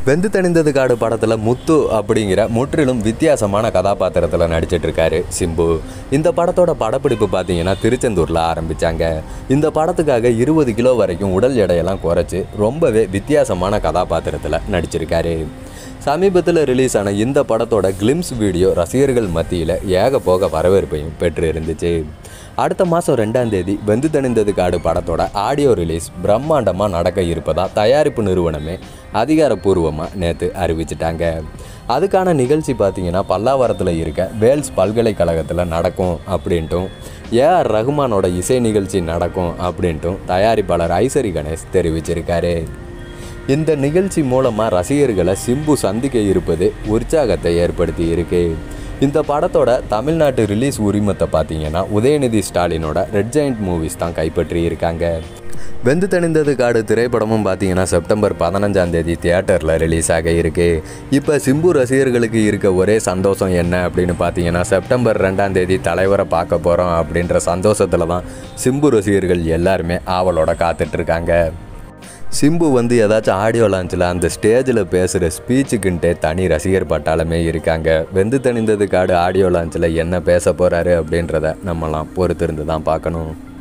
வெந்து தணிந்தது காடு படத்தில் முத்து அப்படிங்கிற முற்றிலும் வித்தியாசமான கதாபாத்திரத்தில் நடிச்சிட்டு இருக்காரு சிம்பு இந்த படத்தோட படப்பிடிப்பு பார்த்தீங்கன்னா திருச்செந்தூரில் ஆரம்பித்தாங்க இந்த படத்துக்காக இருபது கிலோ வரைக்கும் உடல் எடையெல்லாம் குறைச்சி ரொம்பவே வித்தியாசமான கதாபாத்திரத்தில் நடிச்சிருக்காரு சமீபத்தில் ரிலீஸ் ஆன இந்த படத்தோட கிளிம்ஸ் வீடியோ ரசிகர்கள் மத்தியில் ஏக போக வரவேற்பையும் பெற்று இருந்துச்சு அடுத்த மாதம் ரெண்டாம் தேதி வெந்து தணிந்தது காடு படத்தோட ஆடியோ ரிலீஸ் பிரம்மாண்டமாக நடக்க இருப்பதா தயாரிப்பு நிறுவனமே அதிகாரப்பூர்வமாக நேற்று அறிவிச்சிட்டாங்க அதுக்கான நிகழ்ச்சி பார்த்தீங்கன்னா பல்லாவரத்தில் இருக்க வேல்ஸ் பல்கலைக்கழகத்தில் நடக்கும் அப்படின்ட்டும் ஏஆர் ரகுமானோட இசை நிகழ்ச்சி நடக்கும் அப்படின்ட்டும் தயாரிப்பாளர் ஐசரி கணேஷ் தெரிவிச்சிருக்காரு இந்த நிகழ்ச்சி மூலமாக ரசிகர்களை சிம்பு சந்திக்க இருப்பது உற்சாகத்தை ஏற்படுத்தி இருக்கு இந்த படத்தோட தமிழ்நாட்டு ரிலீஸ் உரிமத்தை பார்த்தீங்கன்னா உதயநிதி ஸ்டாலினோட ரெட் ஜெயிண்ட் மூவிஸ் தான் கைப்பற்றி இருக்காங்க வெந்து தணிந்தது காடு திரைப்படமும் பார்த்தீங்கன்னா செப்டம்பர் பதினஞ்சாம் தேதி தியேட்டரில் ரிலீஸ் ஆக இருக்கு இப்போ சிம்பு ரசிகர்களுக்கு இருக்க ஒரே சந்தோஷம் என்ன அப்படின்னு பார்த்தீங்கன்னா செப்டம்பர் ரெண்டாம் தேதி தலைவரை பார்க்க போகிறோம் அப்படின்ற சந்தோஷத்தில் தான் சிம்பு ரசிகர்கள் எல்லாருமே ஆவலோட காத்துட்ருக்காங்க சிம்பு வந்து ஏதாச்சும் ஆடியோ லான்ச்சில் அந்த ஸ்டேஜில் பேசுகிற ஸ்பீச்சுக்குன்ட்டே தனி ரசிகர் பட்டாளமே இருக்காங்க வெந்து தணிந்தது காடு ஆடியோ லான்ச்சில் என்ன பேச போகிறாரு அப்படின்றத நம்மலாம் பொறுத்திருந்து தான் பார்க்கணும்